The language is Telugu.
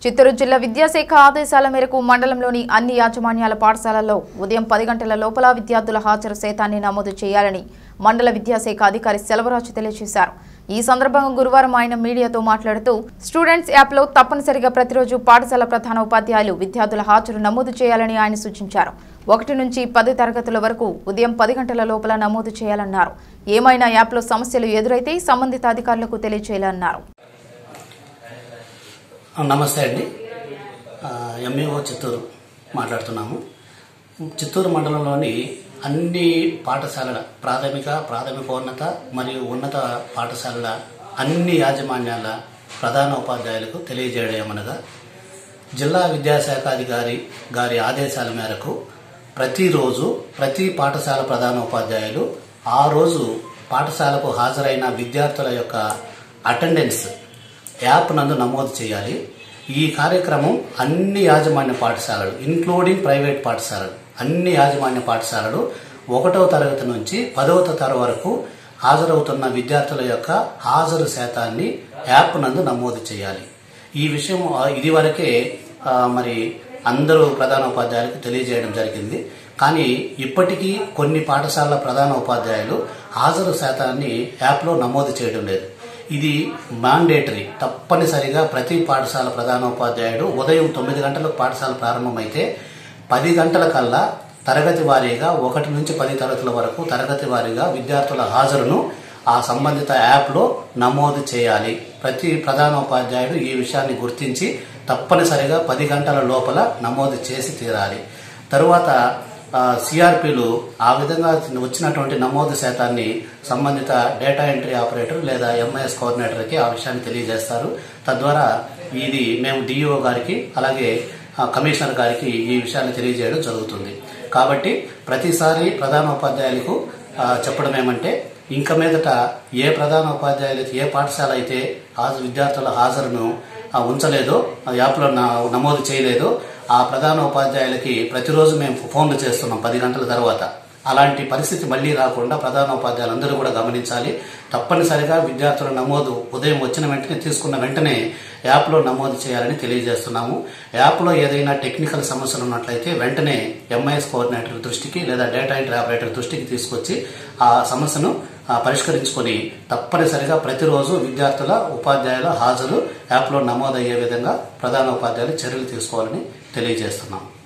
చిత్తూరు జిల్లా విద్యాశాఖ ఆదేశాల మేరకు మండలంలోని అన్ని యాజమాన్యాల పాఠశాలల్లో ఉదయం పది గంటల లోపల విద్యార్థుల హాజరు శాతాన్ని నమోదు చేయాలని మండల విద్యాశాఖ అధికారి సెలవరాజు తెలియజేశారు ఈ సందర్భంగా గురువారం ఆయన మీడియాతో మాట్లాడుతూ స్టూడెంట్స్ యాప్లో తప్పనిసరిగా ప్రతిరోజు పాఠశాల ప్రధాన ఉపాధ్యాయులు విద్యార్థుల హాజరు నమోదు చేయాలని ఆయన సూచించారు ఒకటి నుంచి పది తరగతుల వరకు ఉదయం పది గంటల లోపల నమోదు చేయాలన్నారు ఏమైనా యాప్లో సమస్యలు ఎదురైతే సంబంధిత అధికారులకు తెలియజేయాలన్నారు నమస్తే అండి ఎంఈఓ చిత్తూరు మాట్లాడుతున్నాము చిత్తూరు మండలంలోని అన్ని పాఠశాలల ప్రాథమిక ప్రాథమికోన్నత మరియు ఉన్నత పాఠశాలల అన్ని యాజమాన్యాల ప్రధాన ఉపాధ్యాయులకు తెలియజేయడం ఏమనగా జిల్లా విద్యాశాఖ అధికారి గారి ఆదేశాల మేరకు ప్రతిరోజు ప్రతి పాఠశాల ప్రధాన ఉపాధ్యాయులు ఆ రోజు పాఠశాలకు హాజరైన విద్యార్థుల యొక్క అటెండెన్స్ యాప్ నందు నమోదు చేయాలి ఈ కార్యక్రమం అన్ని యాజమాన్య పాఠశాలలు ఇన్క్లూడింగ్ ప్రైవేట్ పాఠశాలలు అన్ని యాజమాన్య పాఠశాలలు ఒకటవ తరగతి నుంచి పదవ తరగతి వరకు హాజరవుతున్న విద్యార్థుల యొక్క హాజరు శాతాన్ని యాప్ నందు నమోదు చేయాలి ఈ విషయం ఆ, ఇదివరకే ఆ, మరి అందరూ ప్రధాన ఉపాధ్యాయులకు తెలియజేయడం జరిగింది కానీ ఇప్పటికీ కొన్ని పాఠశాలల ప్రధాన ఉపాధ్యాయులు హాజరు శాతాన్ని యాప్లో నమోదు చేయడం లేదు ఇది మాండేటరీ తప్పనిసరిగా ప్రతి పాఠశాల ప్రధానోపాధ్యాయుడు ఉదయం తొమ్మిది గంటలకు పాఠశాల ప్రారంభమైతే పది గంటల కల్లా తరగతి వారీగా ఒకటి నుంచి పది తరగతుల వరకు తరగతి వారీగా విద్యార్థుల హాజరును ఆ సంబంధిత యాప్లో నమోదు చేయాలి ప్రతి ప్రధానోపాధ్యాయుడు ఈ విషయాన్ని గుర్తించి తప్పనిసరిగా పది గంటల లోపల నమోదు చేసి తీరాలి తరువాత సిఆర్పిలు ఆ విధంగా వచ్చినటువంటి నమోదు శాతాన్ని సంబంధిత డేటా ఎంట్రీ ఆపరేటర్ లేదా ఎంఐఎస్ కోఆర్డినేటర్కి ఆ విషయాన్ని తెలియజేస్తారు తద్వారా ఇది మేము డిఈఓ గారికి అలాగే ఆ, కమిషనర్ గారికి ఈ విషయాన్ని తెలియజేయడం జరుగుతుంది కాబట్టి ప్రతిసారి ప్రధాన ఉపాధ్యాయులకు ఆ, చెప్పడం ఏమంటే ఇంక మీదట ఏ ప్రధాన ఉపాధ్యాయులు అయితే ఏ పాఠశాల అయితే హాజరు విద్యార్థుల హాజరును ఆ, ఉంచలేదో ఆ యాప్లో నా- నమోదు చేయలేదో ఆ ప్రధాన ఉపాధ్యాయులకి ప్రతిరోజు మేము ఫోన్లు చేస్తున్నాం పది గంటల తర్వాత అలాంటి పరిస్థితి మళ్ళీ రాకుండా ప్రధాన ఉపాధ్యాయులందరూ కూడా గమనించాలి తప్పనిసరిగా విద్యార్థుల నమోదు ఉదయం వచ్చిన వెంటనే తీసుకున్న వెంటనే యాప్లో నమోదు చేయాలని తెలియజేస్తున్నాము యాప్లో ఏదైనా టెక్నికల్ సమస్యలు ఉన్నట్లయితే వెంటనే ఎంఐఎస్ కోఆర్డినేటర్ దృష్టికి లేదా డేటా ఎంట్రీ ఆపరేటర్ దృష్టికి తీసుకొచ్చి ఆ సమస్యను ఆ, పరిష్కరించుకొని తప్పనిసరిగా ప్రతిరోజు విద్యార్థుల ఉపాధ్యాయుల హాజరు యాప్లో నమోదయ్యే విధంగా ప్రధాన ఉపాధ్యాయులు చర్యలు తీసుకోవాలని తెలియజేస్తున్నాము